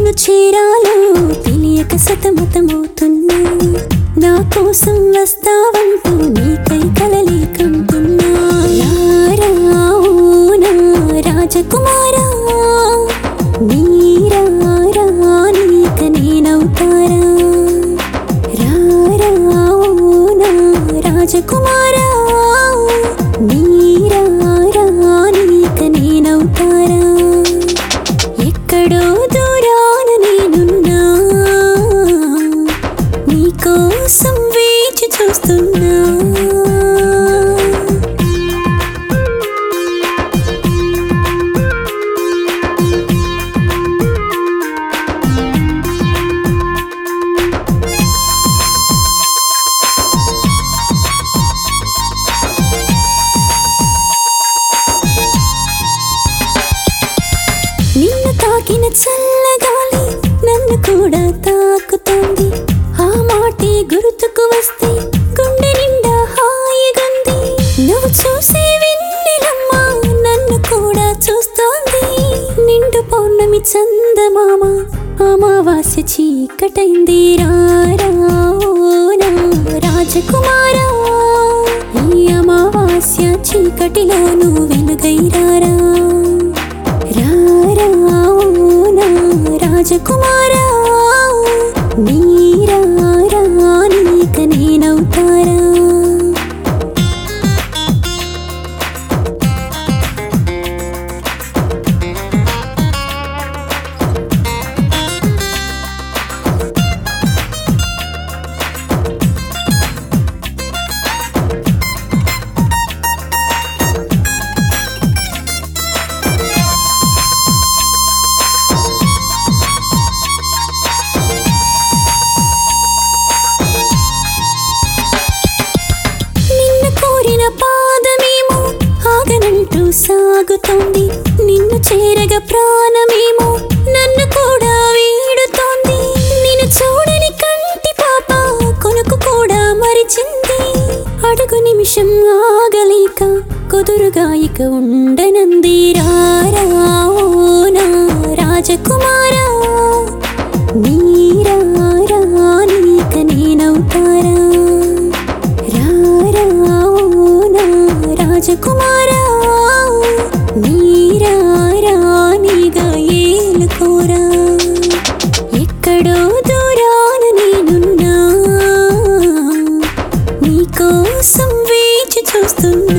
ఎప్పుడు చేరాలో తెలియక సతమతమవుతున్నా నా కోసం వస్తావంటూ నీకై కలలే కంటున్నా రారా ఓ నా రాజకుమారా నీరా రా నీక నేనవుతారా రారా ఓ నా రాజకుమారా నీరా రా నీక నేనవుతారా ఎక్కడో దూరాన నేనున్నా నీకోసం వేచి చూస్తున్నా నిన్ను తాకిన చల్లగాలి నన్ను కూడా తాకుతోంది ఆ మాటే గుర్తుకు వస్తే గుండె నిండా హాయిగుంది నువ్వు చూసే వెన్నెలమ్మ నన్ను కూడా చూస్తోంది నిండు పౌర్ణమి చందమామ అమావాస్య చీకటైంది రారా ఓ నా రాజకుమారా ఈ అమావాస్య చీకటిలో నువ్వు వెలుగై రారా రారా ఓ నా రాజకుమారా నీరా రా నీక నేనవుతారా నిన్ను కోరిన పాదమేమో ఆగనంటూ సాగుతోంది నిన్ను చేరగ ప్రాణమేమో నన్ను కూడా వీడుతోంది నిన్ను చూడని కంటి పాప కొనుకు కూడా మరిచింది అడుగు నిమిషం ఆగలేక కుదురుగా ఇక ఉండనంది రారా ఓ నా రాజకుమారా నీరా రా నీక నేనవుతారా రారా ఓ నా రాజకుమారా నీరా రా నీగా ఏలుకోరా ఎక్కడో దూరాన నేనున్నా నీకోసం వేచి చూస్తున్నా